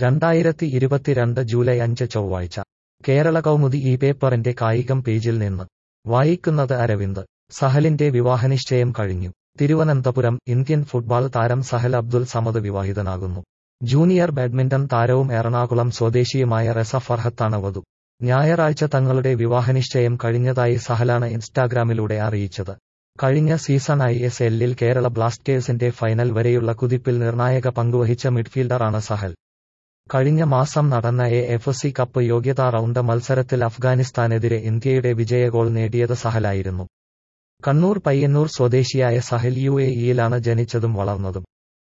രണ്ടായിരത്തി ഇരുപത്തിരണ്ട് ജൂലൈ അഞ്ച് ചൊവ്വാഴ്ച കേരള കൗമുദി ഈ പേപ്പറിന്റെ കായികം പേജിൽ നിന്ന് വായിക്കുന്നത് അരവിന്ദ് സഹലിന്റെ വിവാഹനിശ്ചയം കഴിഞ്ഞു തിരുവനന്തപുരം ഇന്ത്യൻ ഫുട്ബോൾ താരം സഹൽ അബ്ദുൽ സമദ് വിവാഹിതനാകുന്നു ജൂനിയർ ബാഡ്മിന്റൺ താരവും എറണാകുളം സ്വദേശിയുമായ റെസ ഫർഹത്താണ് വധു ഞായറാഴ്ച തങ്ങളുടെ വിവാഹനിശ്ചയം കഴിഞ്ഞതായി സഹലാണ് ഇൻസ്റ്റാഗ്രാമിലൂടെ അറിയിച്ചത് കഴിഞ്ഞ സീസൺ ഐ എസ് എല്ലിൽ കേരള ബ്ലാസ്റ്റേഴ്സിന്റെ ഫൈനൽ വരെയുള്ള കുതിപ്പിൽ നിർണായക പങ്കുവഹിച്ച മിഡ്ഫീൽഡറാണ് സഹൽ കഴിഞ്ഞ മാസം നടന്ന എ എഫ് സി കപ്പ് യോഗ്യതാ റൗണ്ട് മത്സരത്തിൽ അഫ്ഗാനിസ്ഥാനെതിരെ ഇന്ത്യയുടെ വിജയ ഗോൾ നേടിയത് സഹലായിരുന്നു കണ്ണൂർ പയ്യന്നൂർ സ്വദേശിയായ സഹൽ യു എ ഇയിലാണ് ജനിച്ചതും വളർന്നതും